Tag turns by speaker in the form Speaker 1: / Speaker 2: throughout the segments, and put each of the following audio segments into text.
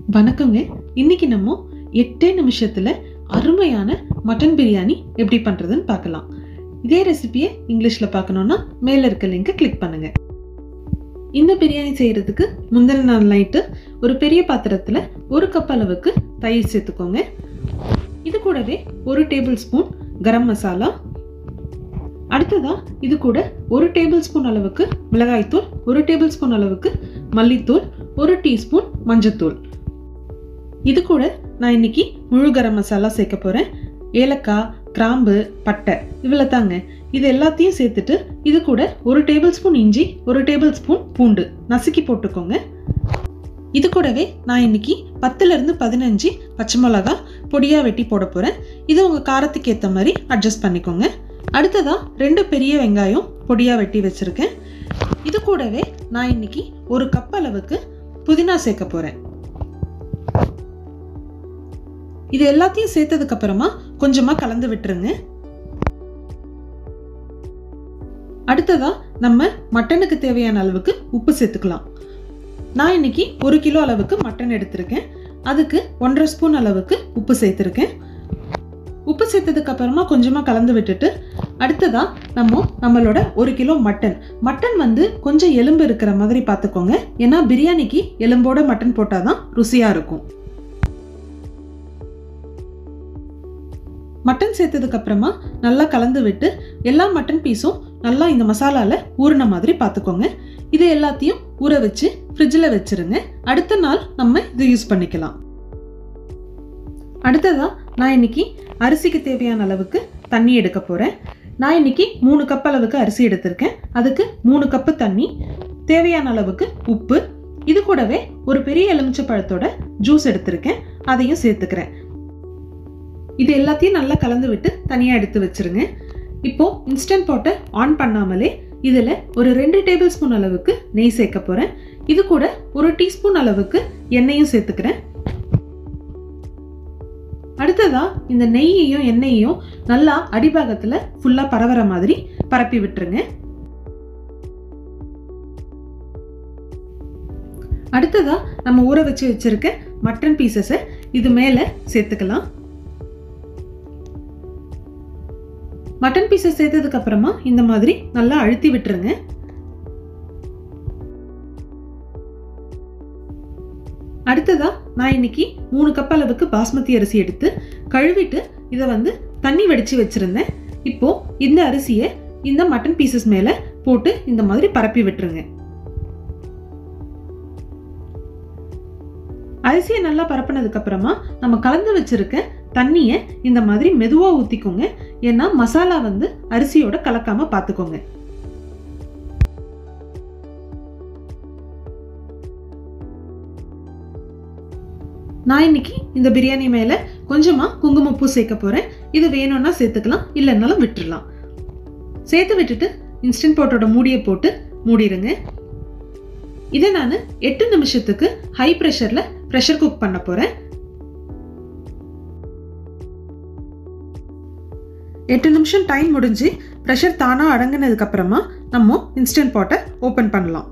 Speaker 1: வணக்கங்க இன்னைக்கு நம்ம எட்டே நிமிஷத்துல அருமையான மட்டன் பிரியாணி எப்படி பண்றதுன்னு பார்க்கலாம் இதே ரெசிபியை இங்கிலீஷ்ல பார்க்கணும்னா மேல இருக்க லிங்கை கிளிக் பண்ணுங்க இந்த பிரியாணி செய்யறதுக்கு முந்தின நாள் நைட்டு ஒரு பெரிய பாத்திரத்துல ஒரு கப் அளவுக்கு தயிர் சேர்த்துக்கோங்க இது கூடவே ஒரு டேபிள் ஸ்பூன் கரம் மசாலா அடுத்ததா இது கூட ஒரு டேபிள் ஸ்பூன் அளவுக்கு மிளகாய்த்தூள் ஒரு டேபிள் ஸ்பூன் அளவுக்கு மல்லித்தூள் ஒரு டீஸ்பூன் மஞ்சத்தூள் இது கூட நான் இன்னைக்கு முழு கரம் மசாலா சேர்க்க போகிறேன் ஏலக்காய் கிராம்பு பட்டை இவ்வளோ தாங்க இது எல்லாத்தையும் சேர்த்துட்டு இது கூட ஒரு டேபிள் ஸ்பூன் இஞ்சி ஒரு டேபிள் ஸ்பூன் பூண்டு நசுக்கி போட்டுக்கோங்க இது கூடவே நான் இன்னைக்கு பத்துலேருந்து பதினஞ்சு பச்சை மிளகா பொடியாக வெட்டி போட போகிறேன் இது உங்கள் காரத்துக்கு ஏற்ற மாதிரி அட்ஜஸ்ட் பண்ணிக்கோங்க அடுத்ததாக ரெண்டு பெரிய வெங்காயம் பொடியாக வெட்டி வச்சுருக்கேன் இது கூடவே நான் இன்னைக்கு ஒரு கப் அளவுக்கு புதினா சேர்க்க போகிறேன் இது எல்லாத்தையும் சேர்த்ததுக்கு அப்புறமா கொஞ்சமா கலந்து விட்டுருங்க அடுத்ததா நம்ம மட்டனுக்கு தேவையான அளவுக்கு உப்பு சேர்த்துக்கலாம் நான் இன்னைக்கு ஒரு கிலோ அளவுக்கு மட்டன் எடுத்திருக்கேன் அதுக்கு ஒன்றரை ஸ்பூன் அளவுக்கு உப்பு சேர்த்துருக்கேன் உப்பு சேர்த்ததுக்கு அப்புறமா கொஞ்சமா கலந்து விட்டுட்டு அடுத்ததா நம்ம நம்மளோட ஒரு கிலோ மட்டன் மட்டன் வந்து கொஞ்சம் எலும்பு இருக்கிற மாதிரி பார்த்துக்கோங்க ஏன்னா பிரியாணிக்கு எலும்போட மட்டன் போட்டாதான் ருசியா இருக்கும் மட்டன் சேர்த்ததுக்கு அப்புறமா நல்லா கலந்து விட்டு எல்லா மட்டன் பீஸும் நல்லா இந்த மசாலால ஊறின மாதிரி பார்த்துக்கோங்க இது எல்லாத்தையும் ஊற வச்சு ஃப்ரிட்ஜில் வச்சிருங்க அடுத்த நாள் நம்ம இதை யூஸ் பண்ணிக்கலாம் அடுத்ததா நான் இன்னைக்கு அரிசிக்கு தேவையான அளவுக்கு தண்ணி எடுக்க போறேன் நான் இன்னைக்கு மூணு கப் அளவுக்கு அரிசி எடுத்திருக்கேன் அதுக்கு மூணு கப்பு தண்ணி தேவையான அளவுக்கு உப்பு இது கூடவே ஒரு பெரிய எலுமிச்சை பழத்தோட ஜூஸ் எடுத்திருக்கேன் அதையும் சேர்த்துக்கிறேன் இது எல்லாத்தையும் நல்லா கலந்து விட்டு தனியாக எடுத்து வச்சிருங்க இப்போ இன்ஸ்டன்ட் பாட்டை ஆன் பண்ணாமலே இதில் ஒரு ரெண்டு டேபிள் ஸ்பூன் அளவுக்கு நெய் சேர்க்க போகிறேன் இது கூட ஒரு டீஸ்பூன் அளவுக்கு எண்ணெயும் சேர்த்துக்கிறேன் அடுத்ததா இந்த நெய்யையும் எண்ணெயையும் நல்லா அடிபாகத்தில் ஃபுல்லாக பரவற மாதிரி பரப்பி விட்டுருங்க அடுத்ததா நம்ம ஊற வச்சு வச்சிருக்க மட்டன் பீசஸை இது மேலே சேர்த்துக்கலாம் மட்டன் பீஸை சேர்த்ததுக்கு அப்புறமா இந்த மாதிரி நல்லா அழுத்தி விட்டுருங்க அடுத்ததா நான் இன்னைக்கு மூணு கப் அளவுக்கு பாஸ்மதி அரிசி எடுத்து கழுவிட்டு இதை வந்து தண்ணி வடிச்சு வச்சிருந்தேன் இப்போ இந்த அரிசியை இந்த மட்டன் பீசஸ் மேல போட்டு இந்த மாதிரி பரப்பி விட்டுருங்க அரிசியை நல்லா பரப்பினதுக்கு அப்புறமா நம்ம கலந்து வச்சிருக்க தண்ணியை இந்த மாதிரி மெதுவாக ஊற்றிக்கோங்க ஏன்னா மசாலா வந்து அரிசியோட கலக்காம பார்த்துக்கோங்க நான் இன்னைக்கு இந்த பிரியாணி மேலே கொஞ்சமாக குங்குமப்பூ சேர்க்க போகிறேன் இது வேணும்னா சேர்த்துக்கலாம் இல்லைன்னாலும் விட்டுடலாம் சேர்த்து விட்டுட்டு இன்ஸ்டன்ட் போட்டோட மூடியை போட்டு மூடிடுங்க இதை நான் எட்டு நிமிஷத்துக்கு ஹை ப்ரெஷரில் ப்ரெஷர் குக் பண்ண போகிறேன் எட்டு நிமிஷம் டைம் முடிஞ்சு ப்ரெஷர் தானாக அடங்கினதுக்கு அப்புறமா நம்ம இன்ஸ்டன்ட் பாட்டை ஓப்பன் பண்ணலாம்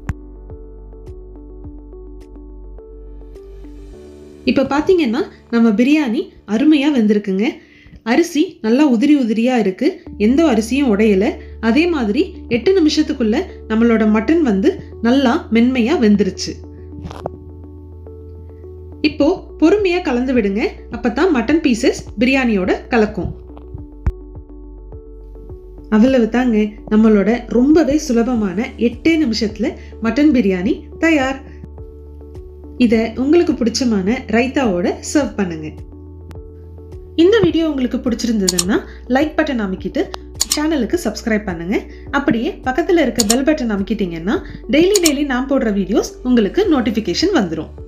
Speaker 1: இப்போ பார்த்தீங்கன்னா நம்ம பிரியாணி அருமையாக வெந்திருக்குங்க அரிசி நல்லா உதிரி உதிரியாக இருக்குது எந்த அரிசியும் உடையலை அதே மாதிரி எட்டு நிமிஷத்துக்குள்ள நம்மளோட மட்டன் வந்து நல்லா மென்மையாக வெந்துருச்சு இப்போ பொறுமையாக கலந்து விடுங்க அப்பதான் மட்டன் பீசஸ் பிரியாணியோட கலக்கும் அவ்வளவு தாங்க நம்மளோட ரொம்பவே சுலபமான எட்டே நிமிஷத்துல மட்டன் பிரியாணி தயார் இத உங்களுக்கு பிடிச்சமான ரைத்தாவோட சர்வ் பண்ணுங்க இந்த வீடியோ உங்களுக்கு பிடிச்சிருந்ததுன்னா லைக் பட்டன் அமைக்கிட்டு சேனலுக்கு சப்ஸ்கிரைப் பண்ணுங்க அப்படியே பக்கத்தில் இருக்க பெல் பட்டன் அமைக்கிட்டீங்கன்னா டெய்லி டெய்லி நான் போடுற வீடியோஸ் உங்களுக்கு நோட்டிஃபிகேஷன் வந்துடும்